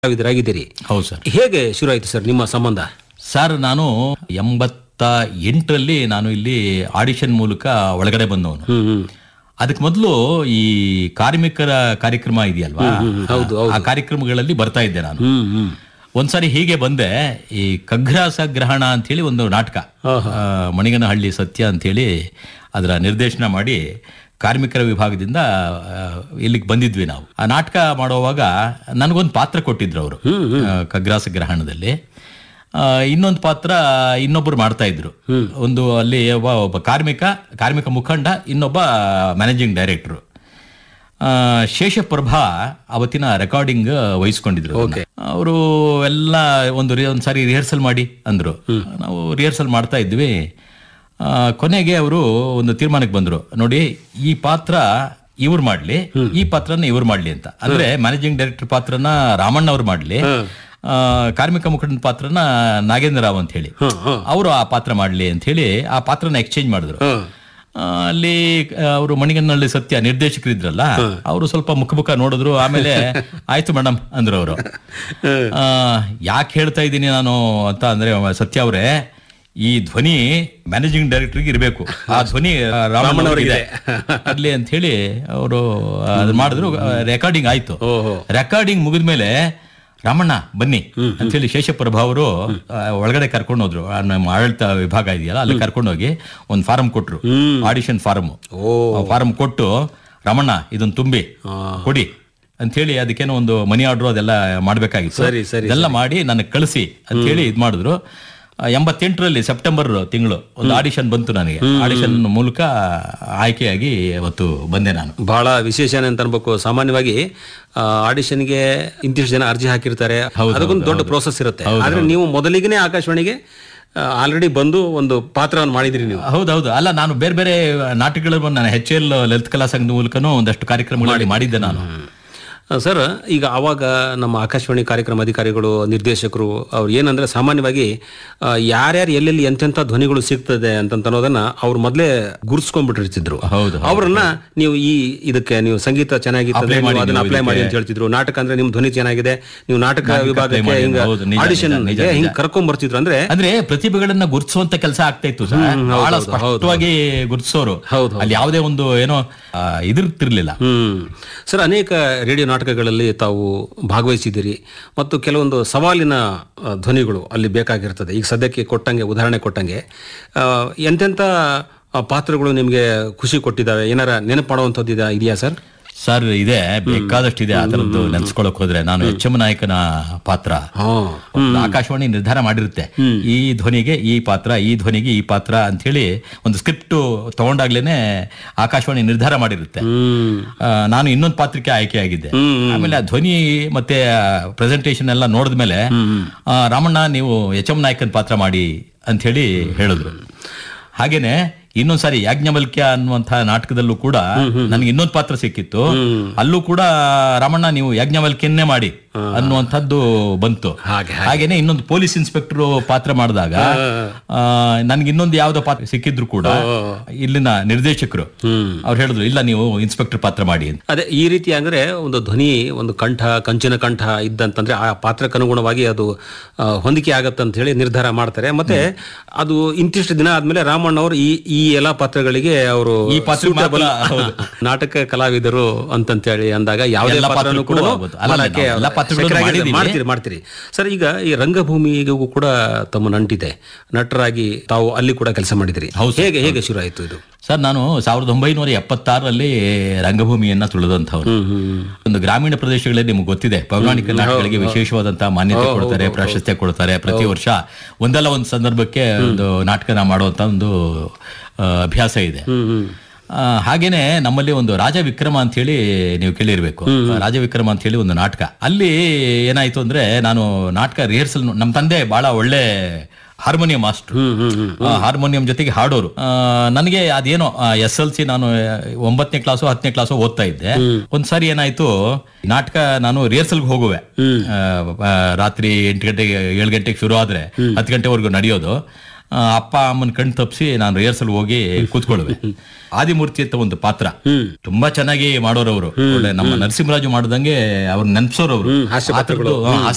ಕಲಾವಿದರಾಗಿದ್ದೀರಿ ಹೌದು ಸರ್ ಹೇಗೆ ಶುರು ಆಯ್ತು ಸರ್ ನಿಮ್ಮ ಸಂಬಂಧ ಸರ್ ನಾನು ಎಂಬತ್ತ ಎಂಟರಲ್ಲಿ ನಾನು ಇಲ್ಲಿ ಆಡಿಷನ್ ಮೂಲಕ ಒಳಗಡೆ ಬಂದವನು ಹ್ಮ್ ಹ್ಮ್ ಅದಕ್ಕೆ ಮೊದಲು ಈ ಕಾರ್ಮಿಕರ ಕಾರ್ಯಕ್ರಮ ಇದೆಯಲ್ವಾ ಹೌದು, ಆ ಕಾರ್ಯಕ್ರಮಗಳಲ್ಲಿ ಬರ್ತಾ ಇದ್ದೆ ನಾನು ಹ್ಮ್ ಹ್ಮ್ ಒಂದ್ಸಾರಿ ಹೀಗೆ ಬಂದೆ ಈ ಕಗ್ರಾಸ ಗ್ರಹಣ ಅಂತೇಳಿ ಒಂದು ನಾಟಕ ಆ, ಮಣಿಗನಹಳ್ಳಿ ಸತ್ಯ ಅಂತೇಳಿ ಅದರ ನಿರ್ದೇಶನ ಮಾಡಿ ಕಾರ್ಮಿಕರ ವಿಭಾಗದಿಂದ ಆ, ಇಲ್ಲಿಗೆ ಬಂದಿದ್ವಿ ನಾವು ಆ ನಾಟಕ ಮಾಡುವಾಗ ನನಗೊಂದು ಪಾತ್ರ ಕೊಟ್ಟಿದ್ರು ಅವರು ಕಗ್ರಾಸ ಗ್ರಹಣದಲ್ಲಿ ಆ, ಇನ್ನೊಂದು ಪಾತ್ರ ಇನ್ನೊಬ್ಬರು ಮಾಡ್ತಾ ಇದ್ರು ಒಂದು ಅಲ್ಲಿ ಒಬ್ಬ ಒಬ್ಬ ಕಾರ್ಮಿಕ ಕಾರ್ಮಿಕ ಮುಖಂಡ ಇನ್ನೊಬ್ಬ ಮ್ಯಾನೇಜಿಂಗ್ ಡೈರೆಕ್ಟ್ರು ಆ, ಶೇಷಪ್ರಭಾ ಅವತ್ತಿನ ರೆಕಾರ್ಡಿಂಗ್ ವಹಿಸ್ಕೊಂಡಿದ್ರು ಅವರು ಎಲ್ಲ ಒಂದು ರಿ- ಒಂದ್ ಸಾರಿ ರಿಹರ್ಸಲ್ ಮಾಡಿ ಅಂದ್ರು ನಾವು ರಿಹರ್ಸಲ್ ಮಾಡ್ತಾ ಇದ್ವಿ ಆ, ಕೊನೆಗೆ ಅವರು ಒಂದು ತೀರ್ಮಾನಕ್ಕೆ ಬಂದ್ರು ನೋಡಿ ಈ ಪಾತ್ರ ಇವ್ರು ಮಾಡ್ಲಿ ಈ ಪಾತ್ರನ ಇವ್ರು ಮಾಡ್ಲಿ ಅಂತ ಅಂದ್ರೆ ಮ್ಯಾನೇಜಿಂಗ್ ಡೈರೆಕ್ಟರ್ ಪಾತ್ರನ ರಾಮಣ್ಣ ಅವ್ರು ಮಾಡ್ಲಿ ಆ, ಕಾರ್ಮಿಕ ಮುಖಂಡನ ಪಾತ್ರನ ನಾಗೇಂದ್ರ ರಾವ್ ಅಂತ ಹೇಳಿ ಅವರು ಆ ಪಾತ್ರ ಮಾಡ್ಲಿ ಅಂತ ಹೇಳಿ ಆ ಪಾತ್ರನ ಎಕ್ಸ್ಚೇಂಜ್ ಮಾಡಿದ್ರು ಆ, ಅಲ್ಲಿ ಅವರು ಮಣಿಗನ್ನಳ್ಳಿ ಸತ್ಯ ನಿರ್ದೇಶಕರಿದ್ರಲ್ಲ ಅವರು ಸ್ವಲ್ಪ ಮುಖ ಮುಖ ನೋಡಿದ್ರು ಆಮೇಲೆ ಆಯ್ತು ಮೇಡಮ್ ಅಂದ್ರು ಅವರು ಯಾಕೆ ಹೇಳ್ತಾ ಇದ್ದೀನಿ ನಾನು ಅಂತ ಅಂದ್ರೆ ಸತ್ಯ ಅವರೇ ಈ ಧ್ವನಿ ಮ್ಯಾನೇಜಿಂಗ್ ಡೈರೆಕ್ಟರ್ಗೆ ಇರಬೇಕು ಆ ಧ್ವನಿ ರಾಮಣ್ಣ ಅವರಿಗೆ ಅರ್ಲಿ ಅಂತ ಹೇಳಿ ಅವರು ಅದು ಮಾಡಿದ್ರು ರೆಕಾರ್ಡಿಂಗ್ ಆಯ್ತು ರೆಕಾರ್ಡಿಂಗ್ ಮುಗಿದ್ಮೇಲೆ ರಾಮಣ್ಣ ಬನ್ನಿ ಅಂತ ಹೇಳಿ ಶೇಷಪ್ರಭಾ ಅವರು ಆ, ಒಳಗಡೆ ಕರ್ಕೊಂಡು ಹೋದ್ರು ಆ, ನಮ್ಮ ಆಡಳಿತ ವಿಭಾಗ ಇದೆಯಲ್ಲ ಅಲ್ಲಿ ಕರ್ಕೊಂಡು ಹೋಗಿ ಒಂದು ಫಾರಂ ಕೊಟ್ರು ಆಡಿಷನ್ ಫಾರಮ್ ಫಾರಂ ಕೊಟ್ಟು ರಮಣ್ಣ ಇದನ್ನ ತುಂಬಿ ಕೊಡಿ ಅಂತ ಹೇಳಿ ಅದಕ್ಕೇನೋ ಒಂದು ಮನಿ ಆರ್ಡರ್ ಅದೆಲ್ಲ ಮಾಡ್ಬೇಕಾಗಿತ್ತು ಸರಿ, ಸರಿ, ಇದೆಲ್ಲ ಮಾಡಿ ನನಗೆ ಕಳಿಸಿ ಅಂತ ಹೇಳಿ ಇದ್ ಮಾಡಿದ್ರು ಆ, ಎಂಬತ್ತೆಂಟರಲ್ಲಿ ಸೆಪ್ಟೆಂಬರ್ ತಿಂಗಳು ಒಂದು ಆಡಿಷನ್ ಬಂತು ನನಗೆ ಆಡಿಷನ್ ಮೂಲಕ ಆಯ್ಕೆಯಾಗಿ ಅವತ್ತು ಬಂದೆ ನಾನು ಬಹಳ ವಿಶೇಷ ಅಂತ ಅನ್ಬೇಕು ಸಾಮಾನ್ಯವಾಗಿ ಆಡಿಷನ್ಗೆ ಇಂತಿಷ್ಟು ಜನ ಅರ್ಜಿ ಹಾಕಿರ್ತಾರೆ ಅದಕ್ಕೊಂದು ದೊಡ್ಡ ಪ್ರೋಸೆಸ್ ಇರುತ್ತೆ ಆದ್ರೆ ನೀವು ಮೊದಲಿಗೆ ಆಕಾಶವಾಣಿಗೆ ಆಲ್ರೆಡಿ ಬಂದು ಒಂದು ಪಾತ್ರವನ್ನು ಮಾಡಿದ್ರಿ ನೀವು ಹೌದೌದು ಅಲ್ಲ ನಾನು ಬೇರೆ ಬೇರೆ ನಾಟಕಗಳನ್ನು ನಾನು ಎಚ್ ಎಲ್ ಲಲಿತ ಕಲಾ ಸಂಘದ ಮೂಲಕನೂ ಒಂದಷ್ಟು ಕಾರ್ಯಕ್ರಮಗಳಲ್ಲಿ ಮಾಡಿದ್ದೆ ನಾನು ಆ, ಸರ್ ಈಗ ಆವಾಗ ನಮ್ಮ ಆಕಾಶವಾಣಿ ಕಾರ್ಯಕ್ರಮ ಅಧಿಕಾರಿಗಳು ನಿರ್ದೇಶಕರು ಅವ್ರು ಏನಂದ್ರೆ ಸಾಮಾನ್ಯವಾಗಿ ಆ, ಯಾರ್ಯಾರು ಎಲ್ಲೆಲ್ಲಿ ಎಂತೆಂಥ ಧ್ವನಿಗಳು ಸಿಗ್ತದೆ ಅಂತ ಅನ್ನೋದನ್ನ ಅವ್ರು ಮೊದಲೇ ಗುರ್ಸ್ಕೊಂಡ್ಬಿಟ್ಟಿರ್ತಿದ್ರು ಹೌದು, ಅವ್ರನ್ನ ನೀವು ಈ ಇದಕ್ಕೆ ನೀವು ಸಂಗೀತ ಚೆನ್ನಾಗಿರ್ತದೆ ನೀವು ಅದನ್ನ ಅಪ್ಲೈ ಮಾಡಿ ಅಂತ ಹೇಳ್ತಿದ್ರು ನಾಟಕ ಅಂದ್ರೆ ನಿಮ್ ಧ್ವನಿ ಚೆನ್ನಾಗಿದೆ ನೀವು ನಾಟಕ ವಿಭಾಗಕ್ಕೆ ಮಾಡಿ, ಹಿಂಗ ಹೌದು, ನಿಜ, ಆಡಿಷನ್ ನಿಜ, ನಿಜ, ಹಿಂಗ್ ಕರ್ಕೊಂಡ್ ಬರ್ತಿದ್ರು ಅಂದ್ರೆ ಅಂದ್ರೆ ಪ್ರತಿಭೆಗಳನ್ನ ಗುರುತಿಸುವಂತ ಕೆಲಸ ಆಗ್ತಾ ಇತ್ತು ಸರ್ ಬಹಳ ಸ್ಪಷ್ಟವಾಗಿ ಗುರುತಿಸೋರು ಹೌದು, ಅಲ್ಲಿ ಯಾವುದೇ ಒಂದು ಏನೋ ಆ, ಇದಿರ್ತಿರ್ಲಿಲ್ಲ ಹ್ಮ್ ಸರ್ ಅನೇಕ ರೇಡಿಯೋ ನಾಟಕಗಳಲ್ಲಿ ತಾವು ಭಾಗವಹಿಸಿದ್ದೀರಿ ಮತ್ತು ಕೆಲವೊಂದು ಸವಾಲಿನ ಆ, ಧ್ವನಿಗಳು ಅಲ್ಲಿ ಬೇಕಾಗಿರ್ತದೆ ಈಗ ಸದ್ಯಕ್ಕೆ ಕೊಟ್ಟಂಗೆ ಉದಾಹರಣೆ ಕೊಟ್ಟಂಗೆ ಆ, ಎಂತೆಂಥ ಆ, ಪಾತ್ರಗಳು ನಿಮಗೆ ಖುಷಿ ಕೊಟ್ಟಿದ್ದಾವೆ ಏನಾರ ನೆನಪು ಮಾಡುವಂಥದ್ದು ಇದೆಯಾ- ಇದೆಯಾ ಸರ್ ಸರ್ ಇದೆ ಬೇಕಾದಷ್ಟಿದೆ ಆ ತರದ್ದು ನೆನ್ಸ್ಕೊಳಕ್ ಹೋದ್ರೆ ನಾನು ಎಚ್ ಎಂ ನಾಯಕನ ಪಾತ್ರ ಒಂದು ಆಕಾಶವಾಣಿ ನಿರ್ಧಾರ ಮಾಡಿರುತ್ತೆ ಈ ಧ್ವನಿಗೆ ಈ ಪಾತ್ರ ಈ ಧ್ವನಿಗೆ ಈ ಪಾತ್ರ ಅಂತ ಹೇಳಿ ಒಂದು ಸ್ಕ್ರಿಪ್ಟ್ ತಗೊಂಡಾಗ್ಲೇನೆ ಆಕಾಶವಾಣಿ ನಿರ್ಧಾರ ಮಾಡಿರುತ್ತೆ ಹ್ಮ್ ಆ, ನಾನು ಇನ್ನೊಂದು ಪಾತ್ರಕ್ಕೆ ಆಯ್ಕೆಯಾಗಿದ್ದೆ ಆಮೇಲೆ ಆ ಧ್ವನಿ ಮತ್ತೆ ಪ್ರೆಸೆಂಟೇಶನ್ ಎಲ್ಲ ನೋಡಿದ್ಮೇಲೆ ಆ, ರಾಮಣ್ಣ ನೀವು ಎಚ್ ಎಂ ನಾಯಕನ್ ಪಾತ್ರ ಮಾಡಿ ಅಂತ ಹೇಳಿ ಹೇಳಿದ್ರು ಹಾಗೇನೆ ಇನ್ನೊಂದ್ಸಾರಿ ಯಾಜ್ಞವಲ್ಕ್ಯ ಅನ್ನುವಂತಹ ನಾಟಕದಲ್ಲೂ ಕೂಡ ನನಗೆ ಇನ್ನೊಂದು ಪಾತ್ರ ಸಿಕ್ಕಿತ್ತು ಅಲ್ಲೂ ಕೂಡ ರಾಮಣ್ಣ ನೀವು ಯಾಜ್ಞವಲ್ಕ್ಯನ್ನೇ ಮಾಡಿ ಅನ್ನುವಂಥದ್ದು ಬಂತು ಹಾಗೆ, ಹಾಗೇನೆ ಇನ್ನೊಂದು ಪೊಲೀಸ್ ಇನ್ಸ್ಪೆಕ್ಟರ್ ಪಾತ್ರ ಮಾಡಿದಾಗ ನನ್ಗೆ ಇನ್ನೊಂದು ಯಾವ್ದೋ ಪಾತ್ರ ಸಿಕ್ಕಿದ್ರು ಕೂಡ ಇಲ್ಲಿನ ನಿರ್ದೇಶಕರು ಅವ್ರು ಹೇಳಿದ್ರು ಇಲ್ಲ ನೀವು ಇನ್ಸ್ಪೆಕ್ಟರ್ ಪಾತ್ರ ಮಾಡಿ ಅಂತ ಅದೇ ಈ ರೀತಿ ಅಂದ್ರೆ ಒಂದು ಧ್ವನಿ ಒಂದು ಕಂಠ ಕಂಚಿನ ಕಂಠ ಇದ್ದಂತಂದ್ರೆ ಆ ಪಾತ್ರಕ್ಕನುಗುಣವಾಗಿ ಅದು ಆ, ಹೊಂದಿಕೆ ಆಗತ್ತೆ ಅಂತ ಹೇಳಿ ನಿರ್ಧಾರ ಮಾಡ್ತಾರೆ ಮತ್ತೆ ಅದು ಇಂತಿಷ್ಟು ದಿನ ಆದ್ಮೇಲೆ ರಾಮಣ್ಣ ಅವರು ಈ ಈ ಎಲ್ಲಾ ಪಾತ್ರಗಳಿಗೆ ಅವರು ಈ ಪಾತ್ರಕ್ಕೆ suitable ಮಾತ್ರ, ನಾಟಕ ಕಲಾವಿದರು ಅಂತಂತೇಳಿ ಅಂದಾಗ ಯಾವುದೇ ಎಲ್ಲ ಪಾತ್ರನೂ ಕೂಡ ಪಾತ್ರಕ್ಕೂ ಆಗ್ಬೋದು. ಅಲ್ಲ, ಮಾಡಕ್ಕೆ ನಾವು ಎಲ್ಲ ಪಾತ್ರಗಳನ್ನು ಶಕ್ಯರಾಗಿದೆ. ಮಾಡಿದ್ದೀವಿ. ಮಾಡ್ತೀರಿ ಮಾಡ್ತೀರಿ ಸರ್ ಈಗ ಈ ರಂಗಭೂಮಿಗೂ ಕೂಡ ತಮ್ಮ ನಂಟಿದೆ ನಟರಾಗಿ ತಾವು ಅಲ್ಲಿ ಕೂಡ ಕೆಲಸ ಮಾಡಿದಿರಿ ಹೇಗೆ ಹೇಗೆ ಶುರು ಆಯ್ತು ಇದು ಸರ್ ನಾನು ಸಾವಿರದ ಒಂಬೈನೂರ ಎಪ್ಪತ್ತಾರರಲ್ಲಿ ರಂಗಭೂಮಿಯನ್ನ ತುಳಿದಂಥವ್ರು ಒಂದು ಗ್ರಾಮೀಣ ಪ್ರದೇಶಗಳಲ್ಲಿ ನಿಮ್ಗೆ ಗೊತ್ತಿದೆ ಪೌರಾಣಿಕ ನಾಟಕಗಳಿಗೆ ವಿಶೇಷವಾದಂತಹ ಮಾನ್ಯತೆ ಕೊಡ್ತಾರೆ ಪ್ರಾಶಸ್ತ್ಯ ಕೊಡ್ತಾರೆ ಪ್ರತಿ ವರ್ಷ ಒಂದಲ್ಲ ಒಂದು ಸಂದರ್ಭಕ್ಕೆ ಒಂದು ನಾಟಕನ ಮಾಡುವಂತ ಒಂದು ಆ, ಅಭ್ಯಾಸ ಇದೆ ಆ, ಹಾಗೇನೆ ನಮ್ಮಲ್ಲಿ ಒಂದು ರಾಜ ವಿಕ್ರಮ ಅಂತ ಹೇಳಿ ನೀವು ಕೇಳಿರ್ಬೇಕು ರಾಜ ವಿಕ್ರಮ ಅಂತ ಹೇಳಿ ಒಂದು ನಾಟಕ ಅಲ್ಲಿ ಏನಾಯ್ತು ಅಂದ್ರೆ ನಾನು ನಾಟಕ ರಿಹರ್ಸಲ್ ನಮ್ಮ ತಂದೆ ಬಹಳ ಒಳ್ಳೆ ಹಾರ್ಮೋನಿಯಂ ಮಾಸ್ಟರ್ ಹಾರ್ಮೋನಿಯಂ ಜೊತೆಗೆ ಹಾಡೋರು ಆ, ನನಗೆ ಅದೇನೋ ಎಸ್ ಎಲ್ ಸಿ ನಾನು ಒಂಬತ್ತನೇ ಕ್ಲಾಸು ಹತ್ತನೇ ಕ್ಲಾಸು ಓದ್ತಾ ಇದ್ದೆ ಒಂದ್ಸಾರಿ ಏನಾಯ್ತು ನಾಟಕ ನಾನು ರಿಹರ್ಸಲ್ಗೆ ಹೋಗುವೆ ಆ, ಆ, ರಾತ್ರಿ ಎಂಟು ಗಂಟೆಗೆ ಏಳು ಗಂಟೆಗೆ ಶುರು ಆದ್ರೆ ಹತ್ತು ಗಂಟೆವರೆಗೂ ನಡೆಯೋದು ಆ, ಅಪ್ಪ ಅಮ್ಮನ ಕಣ್ ತಪ್ಪಿಸಿ ನಾನು ರಿಹರ್ಸಲ್ ಹೋಗಿ ಕೂತ್ಕೊಳ್ಳುವೆ ಆದಿಮೂರ್ತಿ ಅಂತ ಒಂದು ಪಾತ್ರ ತುಂಬಾ ಚೆನ್ನಾಗಿ ಮಾಡೋರವರು ಒಳ್ಳೆ ನಮ್ಮ ನರಸಿಂಹರಾಜು ಮಾಡ್ದಂಗೆ ಅವ್ರು ನೆನ್ಪಿಸೋರವ್ರು ಹಾಸ್ಯ ಆ ಥರದ್ದು, ಹಾ,